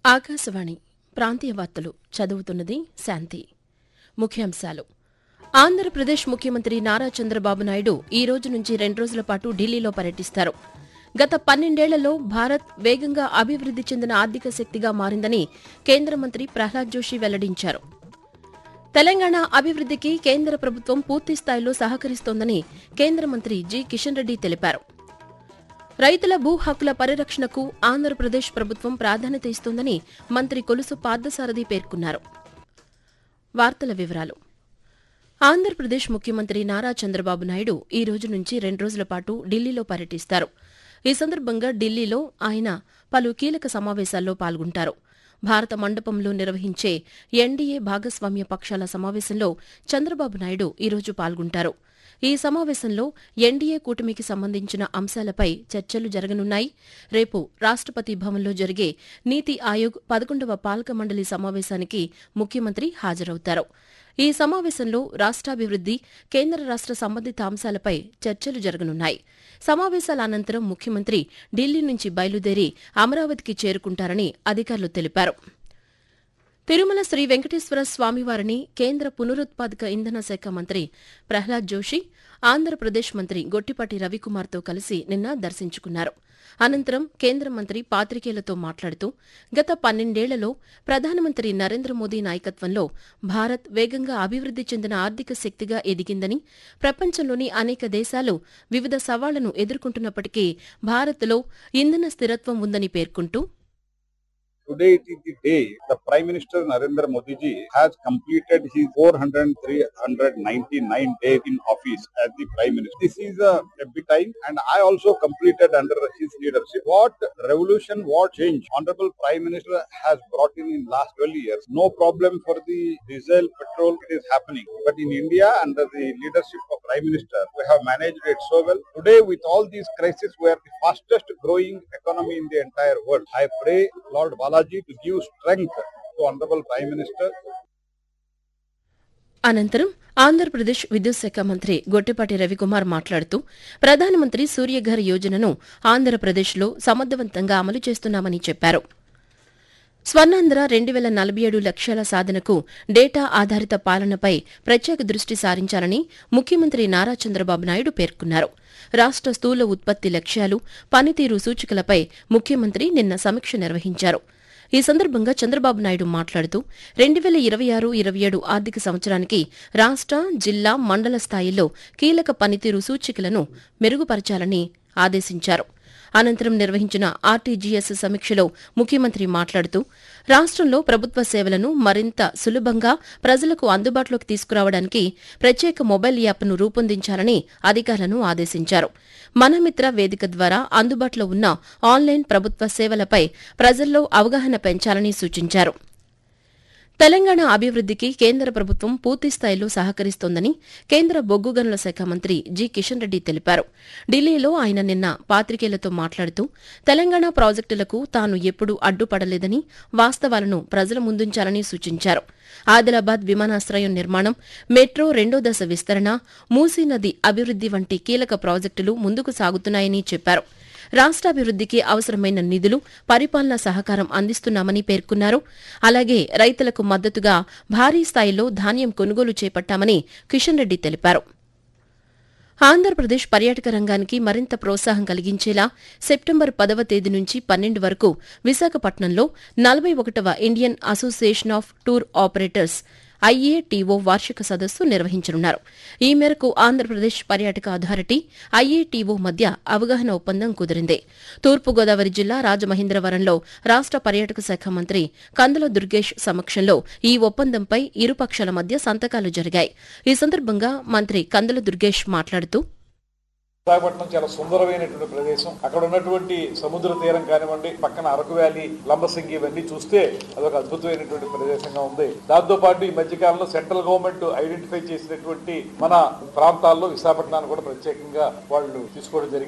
ఆకాశవాణి ప్రాంతీయ వార్తలు చదువుతున్నది శాంతి ముఖ్యాంశాలు ఆంధ్రప్రదేశ్ ముఖ్యమంత్రి నారా చంద్రబాబు నాయుడు ఈ రోజు నుంచి రెండు రోజుల పాటు ఢిల్లీలో పర్యటిస్తారు గత పన్నెండేళ్లలో భారత్ వేగంగా అభివృద్ది చెందిన ఆర్థిక శక్తిగా మారిందని కేంద్ర మంత్రి ప్రహ్లాద్ జోషి వెల్లడించారు తెలంగాణ అభివృద్దికి కేంద్ర ప్రభుత్వం పూర్తి స్థాయిలో సహకరిస్తోందని కేంద్ర మంత్రి జి కిషన్ రెడ్డి తెలిపారు రైతుల భూ హక్కుల పరిరక్షణకు ఆంధ్రప్రదేశ్ ప్రభుత్వం ప్రాధాన్యత ఇస్తోందని మంత్రి కొలుసు పార్థసారథి పేర్కొన్నారు వార్తల వివరాలు ఆంధ్రప్రదేశ్ ముఖ్యమంత్రి నారా చంద్రబాబు నాయుడు ఈ రోజు నుంచి రెండు రోజుల పాటు ఢిల్లీలో పర్యటిస్తారు ఈ సందర్భంగా ఢిల్లీలో ఆయన పలు కీలక సమావేశాల్లో పాల్గొంటారు భారత మండపంలో నిర్వహించే ఎన్డీఏ భాగస్వామ్య పక్షాల సమావేశంలో చంద్రబాబు నాయుడు ఈ రోజు పాల్గొంటారు ఈ సమావేశంలో ఎన్డీఏ కూటమికి సంబంధించిన అంశాలపై చర్చలు జరగనున్నాయి రేపు రాష్టపతి భవన్లో జరిగే నీతి ఆయోగ్ పదకొండవ పాలక మండలి సమావేశానికి ముఖ్యమంత్రి హాజరవుతారు ఈ సమావేశంలో రాష్ట్రాభివృద్ది కేంద్ర రాష్ట్ర సంబంధిత అంశాలపై చర్చలు జరగనున్నాయి సమావేశాల అనంతరం ముఖ్యమంత్రి ఢిల్లీ నుంచి బయలుదేరి అమరావతికి చేరుకుంటారని అధికారులు తెలిపారు తిరుమల శ్రీ వెంకటేశ్వర స్వామివారిని కేంద్ర పునరుత్పాదక ఇంధన శాఖ మంత్రి ప్రహ్లాద్ జోషి ఆంధ్రప్రదేశ్ మంత్రి గొట్టిపాటి రవికుమార్తో కలిసి నిన్న దర్శించుకున్నారు అనంతరం కేంద్ర మంత్రి పాత్రికేయులతో మాట్లాడుతూ గత పన్నెండేళ్లలో ప్రధానమంత్రి నరేంద్ర మోదీ నాయకత్వంలో భారత్ వేగంగా అభివృద్ది చెందిన ఆర్థిక శక్తిగా ఎదిగిందని ప్రపంచంలోని అనేక దేశాలు వివిధ సవాళ్లను ఎదుర్కొంటున్నప్పటికీ భారత్లో ఇంధన స్థిరత్వం ఉందని పేర్కొంటూ Today it is the day the Prime Minister Narendra Modi ji has completed his 499 days in office as the Prime Minister. This is a, a big time and I also completed under his leadership. What revolution, what change Honorable Prime Minister has brought in in last 12 years. No problem for the diesel, petrol, it is happening. But in India under the leadership of Prime Minister, we have managed it so well. Today with all these crises, we are the fastest growing economy in the entire world. I pray Lord Balaji to give strength to Honorable Prime Minister అనంతరం ఆంధ్రప్రదేశ్ విద్యుత్ శాఖ మంత్రి గొట్టిపాటి రవికుమార్ మాట్లాడుతూ ప్రధానమంత్రి సూర్యఘర్ యోజనను ఆంధ్రప్రదేశ్లో సమర్థవంతంగా అమలు చేస్తున్నామని చెప్పారు స్వర్ణాంధ్ర రెండు వేల నలభై ఏడు లక్ష్యాల సాధనకు డేటా ఆధారిత పాలనపై ప్రత్యేక దృష్టి సారించాలని ముఖ్యమంత్రి నారా చంద్రబాబు నాయుడు పేర్కొన్నారు రాష్ట స్థూల ఉత్పత్తి లక్ష్యాలు పనితీరు సూచికలపై ముఖ్యమంత్రి నిన్న సమీక్ష నిర్వహించారు ఈ సందర్భంగా చంద్రబాబు నాయుడు మాట్లాడుతూ రెండు వేల ఇరవై ఆరు ఇరవై ఏడు ఆర్థిక సంవత్సరానికి రాష్ట జిల్లా మండల స్థాయిల్లో కీలక పనితీరు సూచికలను మెరుగుపరచాలని ఆదేశించారు అనంతరం నిర్వహించిన ఆర్టీజీఎస్ సమీక్షలో ముఖ్యమంత్రి మాట్లాడుతూ రాష్ట్రంలో ప్రభుత్వ సేవలను మరింత సులభంగా ప్రజలకు అందుబాటులోకి తీసుకురావడానికి ప్రత్యేక మొబైల్ యాప్ను రూపొందించాలని అధికారులను ఆదేశించారు మనమిత్ర వేదిక ద్వారా అందుబాటులో ఉన్న ఆన్లైన్ ప్రభుత్వ సేవలపై ప్రజల్లో అవగాహన పెంచాలని సూచించారు తెలంగాణ అభివృద్దికి కేంద్ర ప్రభుత్వం పూర్తిస్థాయిలో సహకరిస్తోందని కేంద్ర బొగ్గు గనుల శాఖ మంత్రి జి కిషన్ రెడ్డి తెలిపారు ఢిల్లీలో ఆయన నిన్న పాత్రికేయులతో మాట్లాడుతూ తెలంగాణ ప్రాజెక్టులకు తాను ఎప్పుడూ అడ్డుపడలేదని వాస్తవాలను ప్రజల ముందుంచాలని సూచించారు ఆదిలాబాద్ విమానాశ్రయం నిర్మాణం మెట్రో రెండో దశ విస్తరణ మూసీ నది అభివృద్ది వంటి కీలక ప్రాజెక్టులు ముందుకు సాగుతున్నాయని చెప్పారు రాష్ట్రాభివృద్దికి అవసరమైన నిధులు పరిపాలనా సహకారం అందిస్తున్నామని పేర్కొన్నారు అలాగే రైతులకు మద్దతుగా భారీ స్థాయిలో ధాన్యం కొనుగోలు చేపట్టామని కిషన్ రెడ్డి తెలిపారు ఆంధ్రప్రదేశ్ పర్యాటక రంగానికి మరింత ప్రోత్సాహం కలిగించేలా సెప్టెంబర్ పదవ తేదీ నుంచి పన్నెండు వరకు విశాఖపట్నంలో నలభై ఒకటవ Indian association of tour operators IATO వార్షిక సదస్సు నిర్వహించనున్నారు ఈ మేరకు ఆంధ్రప్రదేశ్ పర్యాటక అథారిటీ ఐఏటీఓ మధ్య అవగాహన ఒప్పందం కుదిరింది తూర్పుగోదావరి జిల్లా రాజమహేంద్రవరంలో రాష్ట పర్యాటక శాఖ మంత్రి కందుల దుర్గేష్ సమక్షంలో ఈ ఒప్పందంపై ఇరు పక్షాల మధ్య సంతకాలు జరిగాయి ఈ సందర్భంగా మంత్రి కందుల దుర్గేష్ మాట్లాడుతూ విశాఖపట్నం చాలా సుందరమైనటువంటి ప్రదేశం అక్కడ ఉన్నటువంటి సముద్ర తీరం కానివ్వండి పక్కన అరకు వ్యాలీ లంబసింగి ఇవన్నీ చూస్తే అదొక అద్భుతమైనటువంటి ప్రదేశంగా ఉంది దాంతో పాటు ఈ మధ్య కాలంలో సెంట్రల్ గవర్నమెంట్ ఐడెంటిఫై చేసినటువంటి మన ప్రాంతాల్లో విశాఖపట్నాన్ని కూడా ప్రత్యేకంగా వాళ్ళు తీసుకోవడం జరిగింది